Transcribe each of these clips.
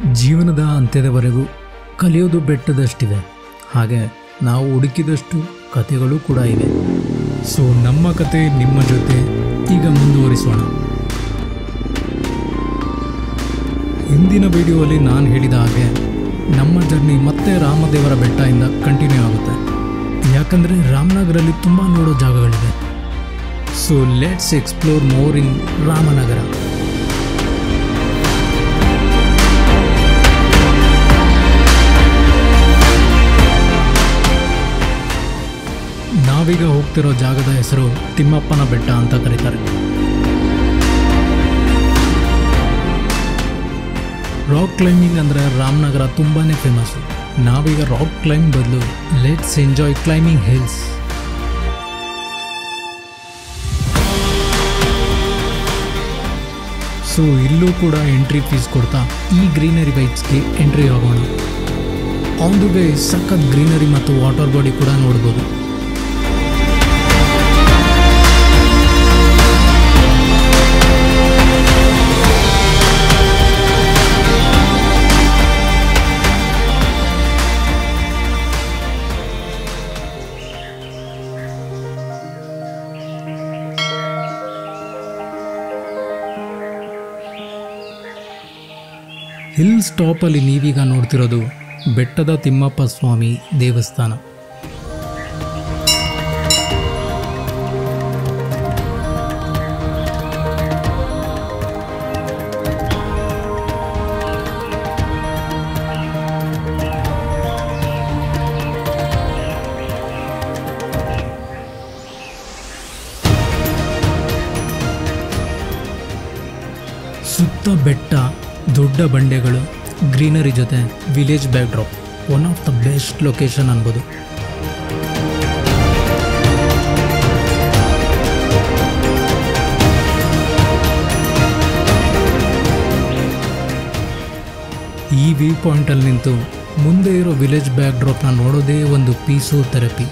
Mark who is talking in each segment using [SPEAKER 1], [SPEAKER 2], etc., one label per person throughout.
[SPEAKER 1] ಜೀವನದ ಅಂತ್ಯದವರೆಗೂ ಕಲಿಯೋದು ಬೆಟ್ಟದಷ್ಟಿದೆ ಹಾಗೆ ನಾವು ಹುಡುಕಿದಷ್ಟು ಕಥೆಗಳು ಕೂಡ ಇವೆ ಸೊ ನಮ್ಮ ಕತೆ ನಿಮ್ಮ ಜೊತೆ ಈಗ ಮುಂದುವರಿಸೋಣ ಹಿಂದಿನ ವಿಡಿಯೋದಲ್ಲಿ ನಾನು ಹೇಳಿದ ಹಾಗೆ ನಮ್ಮ ಜರ್ನಿ ಮತ್ತೆ ರಾಮದೇವರ ಬೆಟ್ಟದಿಂದ ಕಂಟಿನ್ಯೂ ಆಗುತ್ತೆ ಯಾಕಂದರೆ ರಾಮನಗರಲ್ಲಿ ತುಂಬ ನೋಡೋ ಜಾಗಗಳಿವೆ so let's explore more in Ramanagara ನಾವೀಗ ಹೋಗ್ತಿರೋ ಜಾಗದ ಹೆಸರು ತಿಮ್ಮಪ್ಪನ ಬೆಟ್ಟ ಅಂತ ಕರೀತಾರೆ ರಾಕ್ ಕ್ಲೈಂಬಿಂಗ್ ಅಂದರೆ ರಾಮನಗರ ತುಂಬಾ ಫೇಮಸ್ ನಾವೀಗ ರಾಕ್ ಕ್ಲೈಂಬ್ ಬದಲು let's enjoy climbing hills so ಇಲ್ಲೂ ಕೂಡ ಎಂಟ್ರಿ ಫೀಸ್ ಕೊಡ್ತಾ ಈ ಗ್ರೀನರಿ ಬೈಕ್ಸ್ಗೆ ಎಂಟ್ರಿ ಆಗೋಣ ಆನ್ ದಿ ವೇ ಸಖತ್ ಗ್ರೀನರಿ ಮತ್ತು ವಾಟರ್ ಬಾಡಿ ಕೂಡ ನೋಡ್ಬೋದು ಹಿಲ್ ಸ್ಟಾಪಲ್ಲಿ ನೀವೀಗ ನೋಡ್ತಿರೋದು ಬೆಟ್ಟದ ತಿಮ್ಮಪ್ಪ ಸ್ವಾಮಿ ದೇವಸ್ಥಾನ ಸುತ್ತ ಬೆಟ್ಟ ದೊಡ್ಡ ಬಂಡೆಗಳು ಗ್ರೀನರಿ ಜೊತೆ village backdrop one of the best location ಅನ್ಬೋದು ಈ ವ್ಯೂ ಪಾಯಿಂಟಲ್ಲಿ ನಿಂತು ಮುಂದೆ ಇರೋ ವಿಲೇಜ್ ಬ್ಯಾಕ್ಡ್ರಾಪ್ನ ನೋಡೋದೇ ಒಂದು ಪೀಸು ಥೆರಪಿ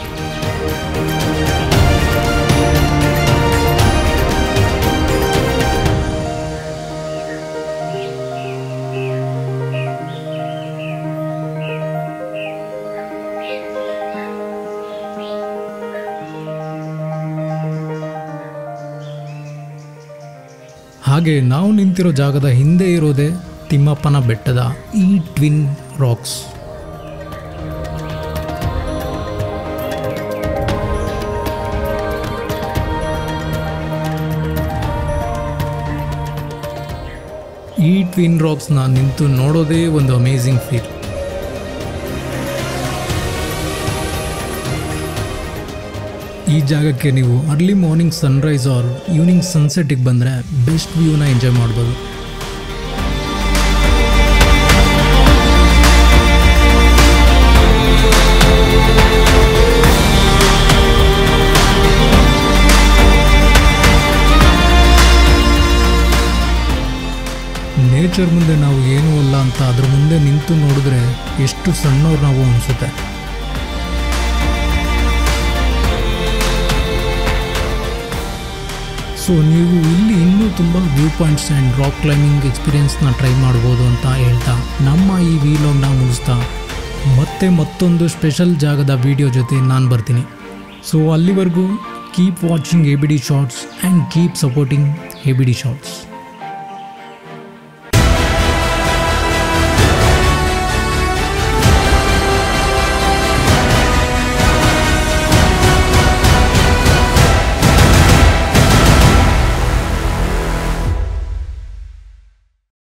[SPEAKER 1] ಹಾಗೆ ನಾವು ನಿಂತಿರೋ ಜಾಗದ ಹಿಂದೆ ಇರೋದೇ ತಿಮ್ಮಪ್ಪನ ಬೆಟ್ಟದ ಈ ಟ್ವಿನ್ ರಾಕ್ಸ್ ಈ ಟ್ವಿನ್ ರಾಕ್ಸ್ನ ನಿಂತು ನೋಡೋದೇ ಒಂದು ಅಮೇಝಿಂಗ್ ಫೀಲ್ ಈ ಜಾಗಕ್ಕೆ ನೀವು early morning sunrise or evening ಸನ್ಸೆಟ್ಟಿಗೆ ಬಂದರೆ ಬೆಸ್ಟ್ ವ್ಯೂನ ಎಂಜಾಯ್ ಮಾಡ್ಬೋದು ನೇಚರ್ ಮುಂದೆ ನಾವು ಏನೂ ಅಲ್ಲ ಅಂತ ಅದ್ರ ಮುಂದೆ ನಿಂತು ನೋಡಿದ್ರೆ ಎಷ್ಟು ಸಣ್ಣವ್ರು ನಾವು ಅನಿಸುತ್ತೆ ಸೊ ನೀವು ಇಲ್ಲಿ ಇನ್ನೂ ತುಂಬ view points and rock climbing ಎಕ್ಸ್ಪೀರಿಯನ್ಸ್ನ ಟ್ರೈ ಮಾಡ್ಬೋದು ಅಂತ ಹೇಳ್ತಾ ನಮ್ಮ ಈ ವಿಲಾಗ್ನ ಮುಗಿಸ್ತಾ ಮತ್ತೆ ಮತ್ತೊಂದು ಸ್ಪೆಷಲ್ ಜಾಗದ ವಿಡಿಯೋ ಜೊತೆ ನಾನು ಬರ್ತೀನಿ ಸೊ ಅಲ್ಲಿವರೆಗೂ keep watching A B D shorts and keep supporting A B D shorts